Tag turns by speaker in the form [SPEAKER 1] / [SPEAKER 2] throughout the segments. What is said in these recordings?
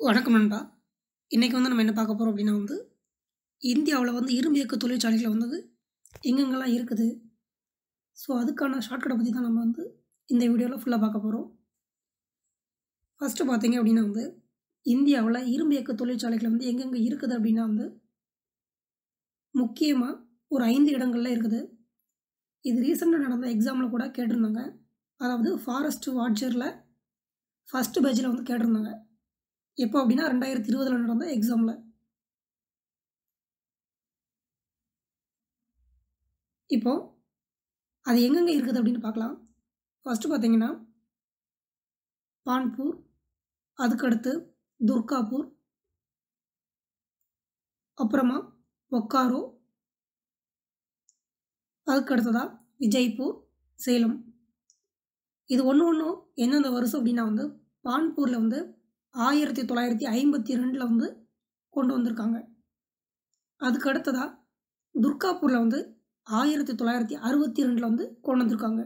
[SPEAKER 1] வணக்கம் நண்பா இன்றைக்கி வந்து நம்ம என்ன பார்க்க போகிறோம் அப்படின்னா வந்து இந்தியாவில் வந்து இரும்பு இயக்க தொழிற்சாலைகள் வந்து எங்கெங்கெல்லாம் இருக்குது ஸோ அதுக்கான ஷார்ட்கட்டை பற்றி தான் நம்ம வந்து இந்த வீடியோவில் ஃபுல்லாக பார்க்க போகிறோம் ஃபஸ்ட்டு பார்த்தீங்க அப்படின்னா வந்து இந்தியாவில் இரும்பு இயக்க தொழிற்சாலைகள் வந்து எங்கெங்கே இருக்குது அப்படின்னா வந்து முக்கியமாக ஒரு ஐந்து இடங்களில் இருக்குது இது ரீசெண்டாக நடந்த எக்ஸாமில் கூட கேட்டிருந்தாங்க அதாவது ஃபாரஸ்ட் வாட்சரில் ஃபஸ்ட்டு பேஜில் வந்து கேட்டிருந்தாங்க எப்போ அப்படின்னா ரெண்டாயிரத்தி இருபதில் நடந்த எக்ஸாமில் இப்போ அது எங்கெங்கே இருக்குது அப்படின்னு பார்க்கலாம் ஃபஸ்ட்டு பார்த்தீங்கன்னா பான்பூர் அதுக்கடுத்து துர்காப்பூர் அப்புறமா பொக்காரோ அதுக்கடுத்ததாக விஜய்பூர் சேலம் இது ஒன்று ஒன்றும் எந்தெந்த வருஷம் அப்படின்னா வந்து பான்பூரில் வந்து ஆயிரத்தி தொள்ளாயிரத்தி ஐம்பத்தி ரெண்டில் வந்து கொண்டு வந்திருக்காங்க அதுக்கு அடுத்ததாக துர்காப்பூரில் வந்து ஆயிரத்தி தொள்ளாயிரத்தி அறுபத்தி ரெண்டில் வந்து கொண்டு வந்திருக்காங்க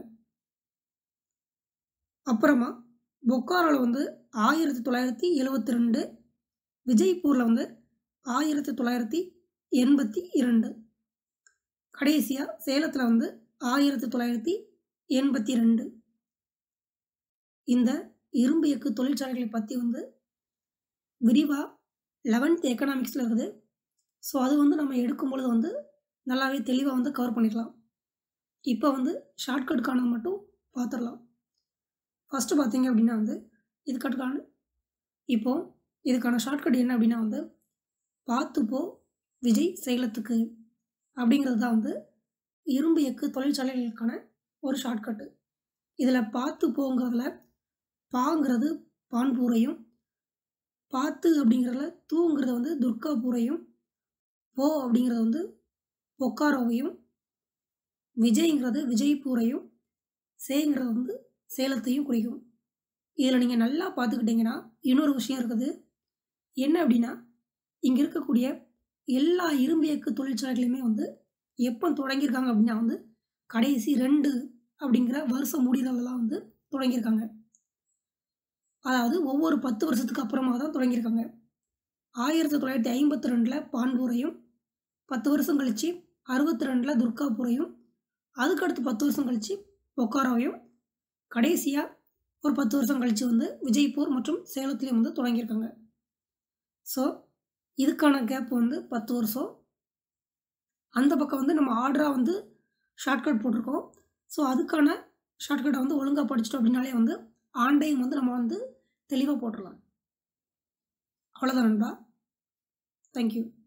[SPEAKER 1] அப்புறமா பொக்காரோவில் வந்து ஆயிரத்தி தொள்ளாயிரத்தி எழுவத்தி ரெண்டு விஜய்பூரில் வந்து ஆயிரத்தி தொள்ளாயிரத்தி எண்பத்தி இரண்டு கடைசியாக சேலத்தில் வந்து ஆயிரத்தி தொள்ளாயிரத்தி எண்பத்தி ரெண்டு இந்த இரும்பு இயக்கு தொழிற்சாலைகளை பற்றி வந்து விரிவாக லெவன்த் எக்கனாமிக்ஸில் இருக்குது ஸோ அது வந்து நம்ம எடுக்கும் பொழுது வந்து நல்லாவே தெளிவாக வந்து கவர் பண்ணிக்கலாம் இப்போ வந்து ஷார்ட்கட்டுக்கானது மட்டும் பார்த்துடலாம் ஃபஸ்ட்டு பார்த்தீங்க அப்படின்னா வந்து இதுக்கட்டுக்கான இப்போது இதுக்கான ஷார்ட்கட் என்ன அப்படின்னா வந்து பார்த்துப்போ விஜய் சேலத்துக்கு அப்படிங்கிறது தான் வந்து இரும்பு எக்கு தொழிற்சாலைகளுக்கான ஒரு ஷார்ட்கட்டு இதில் பார்த்து போங்கிறதுல பாங்கிறது பான்பூரையும் பாத்து அப்படிங்கிறதுல தூங்கிறது வந்து துர்காபூரையும் போ அப்படிங்கிறது வந்து பொக்காரோவையும் விஜய்ங்கிறது விஜய்பூரையும் சேங்கிறது வந்து சேலத்தையும் குறிக்கும் இதில் நீங்கள் நல்லா பார்த்துக்கிட்டிங்கன்னா இன்னொரு விஷயம் இருக்குது என்ன அப்படின்னா இங்கே இருக்கக்கூடிய எல்லா இரும்பு இயக்கு தொழிற்சாலைகளுமே வந்து எப்போ தொடங்கியிருக்காங்க அப்படின்னா வந்து கடைசி ரெண்டு அப்படிங்கிற வருஷம் முடிகிறதெல்லாம் வந்து தொடங்கியிருக்காங்க அதாவது ஒவ்வொரு பத்து வருஷத்துக்கு அப்புறமா தான் தொடங்கியிருக்காங்க ஆயிரத்தி தொள்ளாயிரத்தி ஐம்பத்தி ரெண்டில் பான்பூரையும் பத்து வருஷம் கழித்து அறுபத்தி ரெண்டில் துர்காபூரையும் அதுக்கடுத்து பத்து வருஷம் கழித்து பொக்காரோவையும் கடைசியாக ஒரு பத்து வருஷம் கழித்து வந்து விஜய்பூர் மற்றும் சேலத்துலேயும் வந்து தொடங்கியிருக்காங்க ஸோ இதுக்கான கேப் வந்து பத்து வருஷம் அந்த பக்கம் வந்து நம்ம ஆர்டராக வந்து ஷார்ட்கட் போட்டிருக்கோம் ஸோ அதுக்கான ஷார்ட்கட்டை வந்து ஒழுங்காக படிச்சிட்டோம் அப்படின்னாலே வந்து ஆண்டையும் வந்து நம்ம வந்து தெளிவாக போட்டுடலாம் அவ்வளோதான் நண்பா தேங்க்யூ